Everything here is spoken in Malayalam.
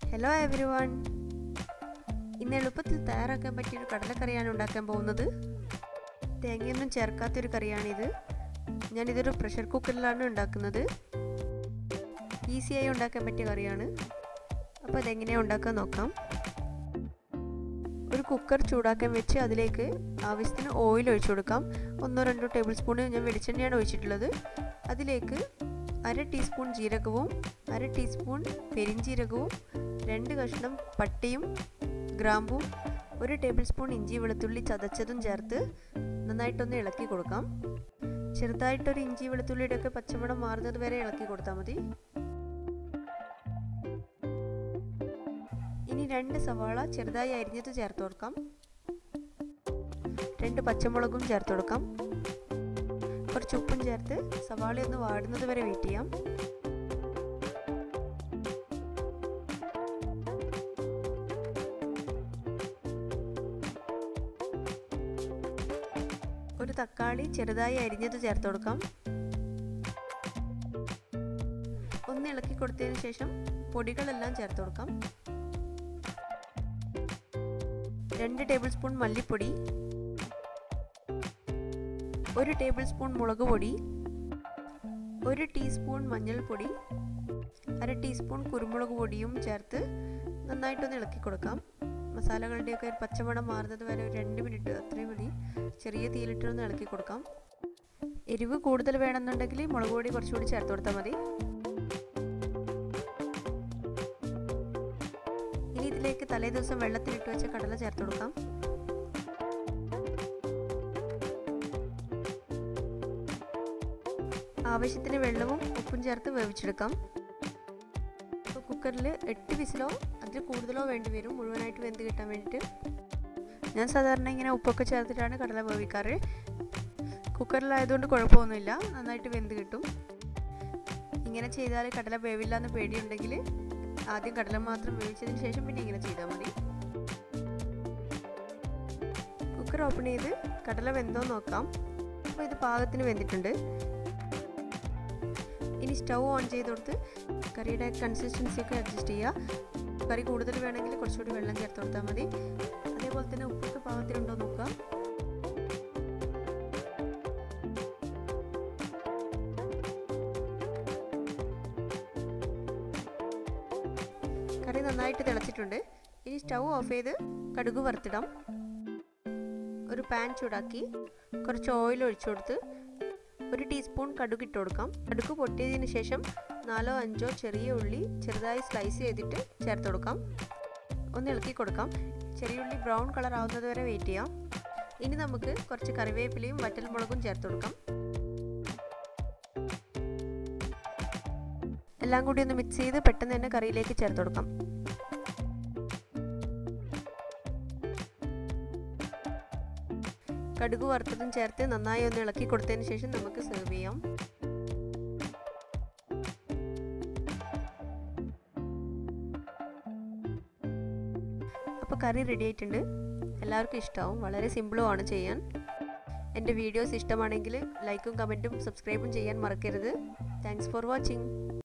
ഹലോ എവരി വൺ ഇന്ന് എളുപ്പത്തിൽ തയ്യാറാക്കാൻ പറ്റിയൊരു കടലക്കറിയാണ് ഉണ്ടാക്കാൻ പോകുന്നത് തേങ്ങയൊന്നും ചേർക്കാത്തൊരു കറിയാണിത് ഞാനിതൊരു പ്രഷർ കുക്കറിലാണ് ഉണ്ടാക്കുന്നത് ഈസിയായി ഉണ്ടാക്കാൻ പറ്റിയ കറിയാണ് അപ്പോൾ അതെങ്ങനെയാണ് ഉണ്ടാക്കാൻ നോക്കാം ഒരു കുക്കർ ചൂടാക്കാൻ വെച്ച് അതിലേക്ക് ആവശ്യത്തിന് ഓയിൽ ഒഴിച്ചു കൊടുക്കാം ഒന്നോ രണ്ടോ ടേബിൾ സ്പൂൺ ഞാൻ വെളിച്ചെണ്ണയാണ് ഒഴിച്ചിട്ടുള്ളത് അതിലേക്ക് അര ടീസ്പൂൺ ജീരകവും അര ടീസ്പൂൺ പെരിഞ്ജീരകവും രണ്ട് കഷ്ണം പട്ടിയും ഗ്രാമ്പും ഒരു ടേബിൾ സ്പൂൺ ഇഞ്ചി വെളുത്തുള്ളി ചതച്ചതും ചേർത്ത് നന്നായിട്ടൊന്ന് ഇളക്കി കൊടുക്കാം ചെറുതായിട്ടൊരു ഇഞ്ചി വെളുത്തുള്ളിയുടെ ഒക്കെ പച്ചമണം മാറുന്നത് വരെ ഇളക്കി കൊടുത്താൽ മതി ഇനി രണ്ട് സവാള ചെറുതായി അരിഞ്ഞത് ചേർത്ത് കൊടുക്കാം രണ്ട് പച്ചമുളകും ചേർത്ത് കൊടുക്കാം കുറച്ച് ഉപ്പും ചേർത്ത് സവാള ഒന്ന് വാടുന്നത് വരെ വെയിറ്റ് ചെയ്യാം ഒരു തക്കാളി ചെറുതായി അരിഞ്ഞത് ചേർത്ത് കൊടുക്കാം ഒന്ന് ഇളക്കി കൊടുത്തതിന് ശേഷം പൊടികളെല്ലാം ചേർത്ത് കൊടുക്കാം രണ്ട് ടേബിൾ സ്പൂൺ മല്ലിപ്പൊടി ഒരു ടേബിൾ സ്പൂൺ മുളക് പൊടി ഒരു ടീസ്പൂൺ മഞ്ഞൾപ്പൊടി അര ടീസ്പൂൺ കുരുമുളക് പൊടിയും ചേർത്ത് നന്നായിട്ടൊന്ന് ഇളക്കി കൊടുക്കാം മസാലകളുടെയൊക്കെ ഒരു പച്ചമണം മാറുന്നത് വരെ ഒരു രണ്ട് മിനിറ്റ് അത്രയും മതി ചെറിയ തീയിലിട്ടൊന്ന് ഇളക്കി കൊടുക്കാം എരിവ് കൂടുതൽ വേണമെന്നുണ്ടെങ്കിൽ മുളക് പൊടി കുറച്ചുകൂടി ചേർത്ത് കൊടുത്താൽ മതി ഇനി ഇതിലേക്ക് തലേ ദിവസം വെള്ളത്തിലിട്ട് വെച്ച കടല ചേർത്ത് കൊടുക്കാം ആവശ്യത്തിന് വെള്ളവും ഉപ്പും ചേർത്ത് വേവിച്ചെടുക്കാം ഇപ്പോൾ കുക്കറിൽ എട്ട് വിസിലോ അതിൽ കൂടുതലോ വേണ്ടി വരും മുഴുവനായിട്ട് വെന്ത് കിട്ടാൻ വേണ്ടിയിട്ട് ഞാൻ സാധാരണ ഇങ്ങനെ ഉപ്പൊക്കെ ചേർത്തിട്ടാണ് കടല വേവിക്കാറ് കുക്കറിലായതുകൊണ്ട് കുഴപ്പമൊന്നുമില്ല നന്നായിട്ട് വെന്ത് കിട്ടും ഇങ്ങനെ ചെയ്താൽ കടല വേവില്ല എന്ന് പേടിയുണ്ടെങ്കിൽ ആദ്യം കടല മാത്രം വേവിച്ചതിന് ശേഷം പിന്നെ ഇങ്ങനെ ചെയ്താൽ മതി കുക്കർ ഓപ്പൺ ചെയ്ത് കടല വെന്തോ നോക്കാം അപ്പോൾ ഇത് പാകത്തിന് വെന്തിട്ടുണ്ട് ഇനി സ്റ്റൗ ഓൺ ചെയ്ത് കൊടുത്ത് കറിയുടെ കൺസിസ്റ്റൻസി ഒക്കെ അഡ്ജസ്റ്റ് ചെയ്യുക കറി കൂടുതൽ വേണമെങ്കിൽ കുറച്ചുകൂടി വെള്ളം ചേർത്ത് കൊടുത്താൽ മതി അതേപോലെ തന്നെ ഉപ്പൊക്കെ പാകത്തിനുണ്ടോ നോക്കുക കറി നന്നായിട്ട് തിളച്ചിട്ടുണ്ട് ഇനി സ്റ്റൗ ഓഫ് ചെയ്ത് കടുക് വറുത്തിടാം ഒരു പാൻ ചൂടാക്കി കുറച്ച് ഓയിൽ ഒഴിച്ചു കൊടുത്ത് ഒരു ടീസ്പൂൺ കടുക് ഇട്ട് കൊടുക്കാം കടുക് പൊട്ടിയതിന് ശേഷം നാലോ അഞ്ചോ ചെറിയ ഉള്ളി ചെറുതായി സ്ലൈസ് ചെയ്തിട്ട് ചേർത്ത് കൊടുക്കാം ഒന്ന് ഇളക്കി കൊടുക്കാം ചെറിയ ഉള്ളി ബ്രൗൺ കളർ ആവുന്നത് വരെ വെയിറ്റ് ചെയ്യാം ഇനി നമുക്ക് കുറച്ച് കറിവേപ്പിലയും വറ്റൽമുളകും ചേർത്ത് കൊടുക്കാം എല്ലാം കൂടി ഒന്ന് മിക്സ് ചെയ്ത് പെട്ടെന്ന് തന്നെ കറിയിലേക്ക് ചേർത്ത് കൊടുക്കാം കടുക് വറുത്തതും ചേർത്ത് നന്നായി ഒന്ന് ഇളക്കി കൊടുത്തതിന് ശേഷം നമുക്ക് സെർവ് ചെയ്യാം അപ്പോൾ കറി റെഡി ആയിട്ടുണ്ട് എല്ലാവർക്കും ഇഷ്ടമാവും വളരെ സിമ്പിളുമാണ് ചെയ്യാൻ എൻ്റെ വീഡിയോസ് ഇഷ്ടമാണെങ്കിൽ ലൈക്കും കമൻറ്റും സബ്സ്ക്രൈബും ചെയ്യാൻ മറക്കരുത് താങ്ക്സ് ഫോർ വാച്ചിങ്